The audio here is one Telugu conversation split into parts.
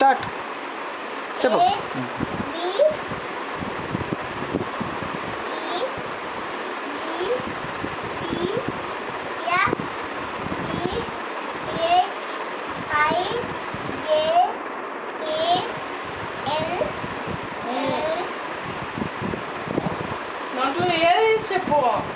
స్టార్ట్ చెప్పు A, um. B, C, D, E, F, G, H, I, J, K, L, M, దాంట్లో ఏది చెప్పు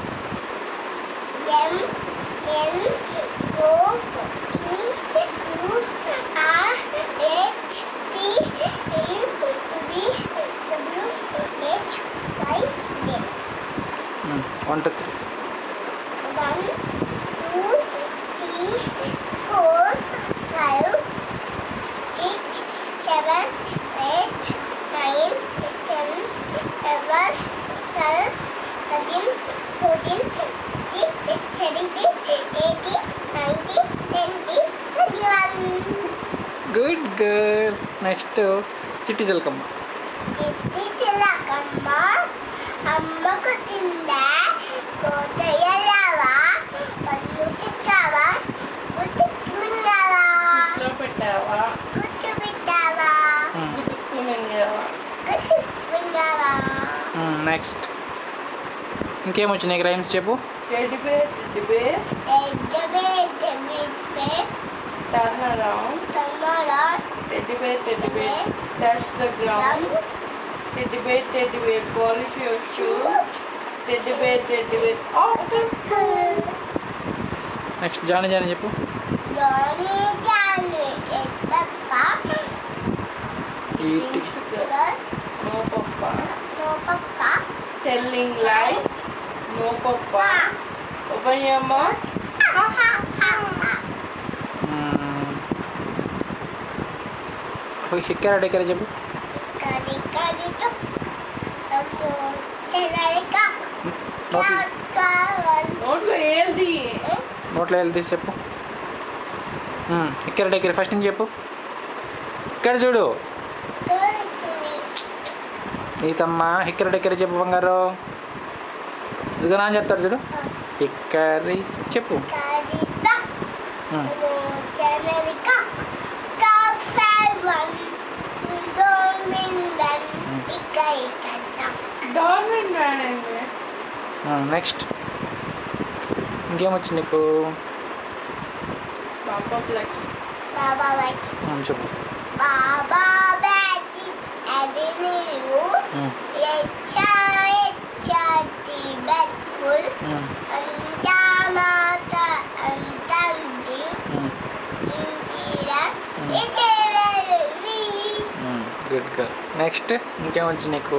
M, N, O, P, Q, R, H, T, U, V, W, X, Y, Z. Um. One two three One, two, three, four, five, six, seven, eight, nine, ten, eleven, twelve, thirteen, fourteen, fifteen, seventeen, eighteen, nineteen, twenty, twenty-one. Good girl next చిట్టి చిలకమ్మ చిట్టి చిలకమ్మ అమ్మకు తిందా కోతయ్యలావా పన్ను చిచ్చావా గుర్తుకున్నావా ఇంట్లో పెట్టావా గుర్తు పెట్టావా గుట్టుకు మింగావా గుర్తుకున్నావా నెక్స్ట్ ఇంకేమొచ్చు నీకు రైమ్స్ చెప్పు టెడ్డి బేర్ టెడ్డి బేర్ ఎగ్గబే డెబిట్పే టర్న్ అరౌండ్ తమ్మరా teddy bear teddy bear touch the ground teddy bear teddy bear polish your shoes teddy bear teddy bear off the school next Johnny Johnny చెప్పు జానీ జానీ ఎప్పప్ప ఈటి sugar no papa no papa telling lies no papa open your mouth hickory dickory చెప్పు కరి కరితో అమ్మో చెనరిక నోట్లో కావాలి నోట్లో ఏది నోట్లో వెళ్ళి తీసి చెప్పు మ్మ్. ఇక్కడ దగ్గర ఫస్ట్ నుంచి చెప్పు ఇక్కడ చూడు నీతమ్మ ఇక్కడ దగ్గర చెప్పు బంగారు ఇదిగో నా చెప్తారు చూడు ఇక్కడి చెప్పు కరిత మ్మ్. చెనరిక కాఫెవన్ దోమిందన్ ఇక్కడి కట్ట గవర్నమెంట్ మ్యాన్ అండి మ్మ్. నెక్స్ట్ ఇంకేమొచ్చు నీకు పాప ప్లస్ బాబా వైట్ మ్మ్, చెప్పు బాబా బ్యాటి అది నీవు మ్మ్. ఎచ్చా ఎచ్చాటి బెట్ఫుల్ మ్మ్. అంతా మాట అంతంది మ్మ్. ఇందిరా మ్మ్. ఇదేవి మ్మ్. గుడ్ గర్ల్ నెక్స్ట్ ఇంకేమొచ్చు నీకు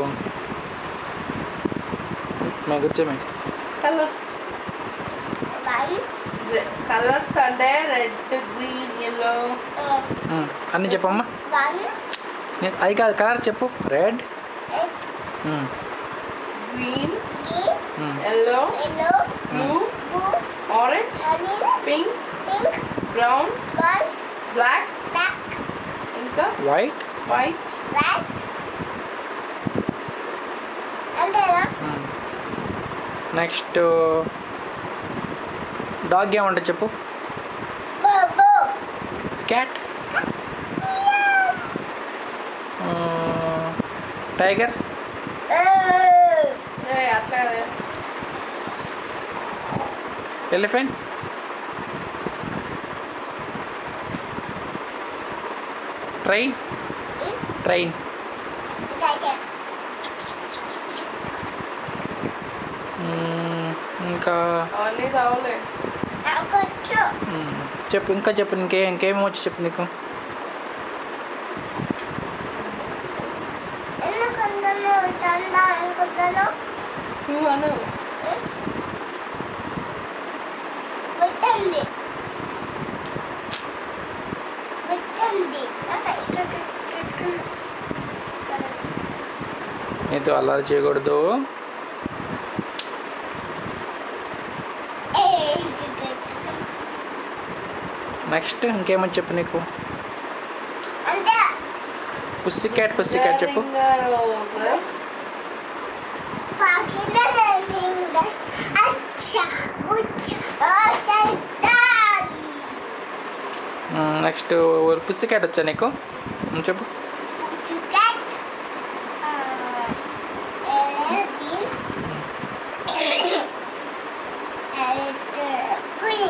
మేము కూర్చోమే కలర్స్ వన్ కలర్స్ అంటే రెడ్ గ్రీన్ ఎల్లో మ్మ్. అన్నీ చెప్పమ్మా వన్ నీ- అది కాదు కలర్ చెప్పు red eight green D yellow yellow blue blue orange green pink pink brown one black black ఇంకా వైట్ వైట్ రెడ్ అంతేనా నెక్స్ట్ డాగ్ ఏమంటుంది చెప్పు బో బో క్యాట్ టైగర్ ఏ అట్లా కాదే. ఎలిఫెంట్ ట్రైన్ ట్రైన్ ఇంకా అవన్నీ రావులే నాకొచ్చు మ్మ్. చెప్పు ఇంకా చెప్పు ఇంకే ఇంకేమో వచ్చి చెప్పు నీకు ఎందుకంటాను తందా అనుకుంటాను నువ్వు అను పెట్టండి పెట్టండి ఇక్కడ పెట్టుకుని నీతో అల్లరి చేయకూడదు నెక్స్ట్ ఇంకేమో చెప్పు నీకు అంటే పుస్సి క్యాట్ పుస్సి క్యాట్ చెప్పు రోజెస్ పాకిన అచ్చా ఉచ్చ ఓ సైతాన్ నెక్స్ట్ పుస్తకాట్ వచ్చా నీకు ఉమ్, చెప్పు Forget. Uh, Elvin. And uh, Queen.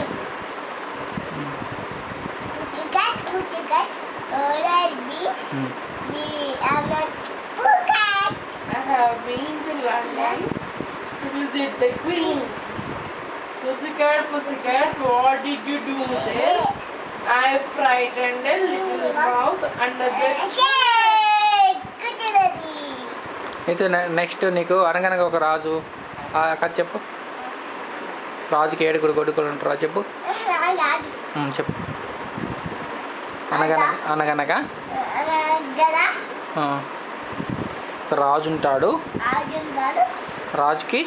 Forget, forget. Elvin. Um, We are not forget. I have been to London to visit the Queen. Pussycat, pussycat, what did you do there? I frightened a little mouse under the Yay! Good job. అయితే నె- నెక్స్ట్ నీకు అనగనగా ఒక రాజు ఆ కథ చెప్పు రాజుకి ఏడుగురు కొడుకులు ఉంటారు చెప్పు ఉమ్, చెప్పు అనగనగా అనగనగా గదా ఆ, ఒక రాజు ఉంటాడు అర్జున్ గారు రాజుకి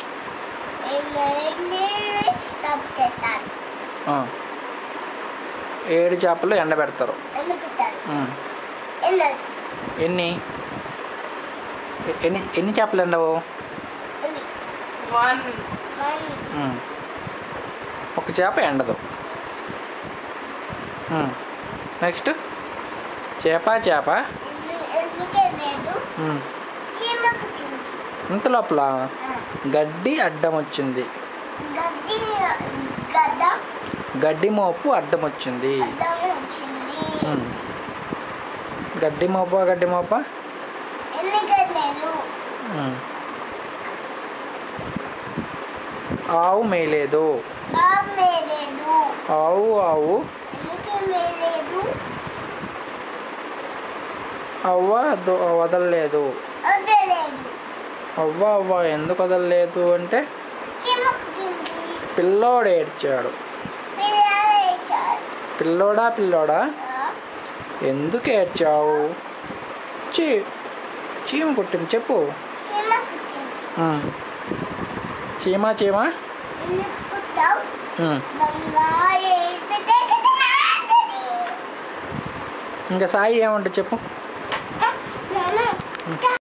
తప్పు చేస్తారు ఆ, ఏడు చేపలు ఎండబెడతారు ఎందుకుతారు ఉమ్, ఎందుకు ఎన్ని ఎ- ఎన్ని ఎన్ని చేపలు ఎండవు one. ఉమ్. ఒక చేప ఎండదు ఉమ్. నెక్స్ట్ చేప చేప ఎందుకే లేదు ఉమ్. చీమ కూర్చుంది ఇంత లోపల గడ్డి అడ్డం వచ్చింది గడ్డి గద్ద గడ్డి మోపు అడ్డం వచ్చింది అద్దం వచ్చింది ఉమ్. గడ్డి మోప గడ్డి మోప ఎందుకే లేదు ఉమ్. ఆవు మేయలేదు బాబు మేలేదు ఆవు ఆవు ఎందుకే మేలేదు అవ్వ దో- వదలలేదు వదలేదు అవ్వ అవ్వ ఎందుకు వదలలేదు అంటే చీమ కూర్చుంది పిల్లోడు ఏడ్చాడు పిల్లలు వేశారు పిల్లోడా పిల్లోడా ఆ, ఎందుకు ఏడ్చావు చీ చీమ కుట్టింది చెప్పు చీమ కూర్చుంది ఉమ్. చీమ చీమ ఎందుకు కుట్టావు ఉమ్. బంగారు ఏడిపితే కదా నాన్నది. ఇంకా సాయి ఏమంటే చెప్పు ఆ, నాన్న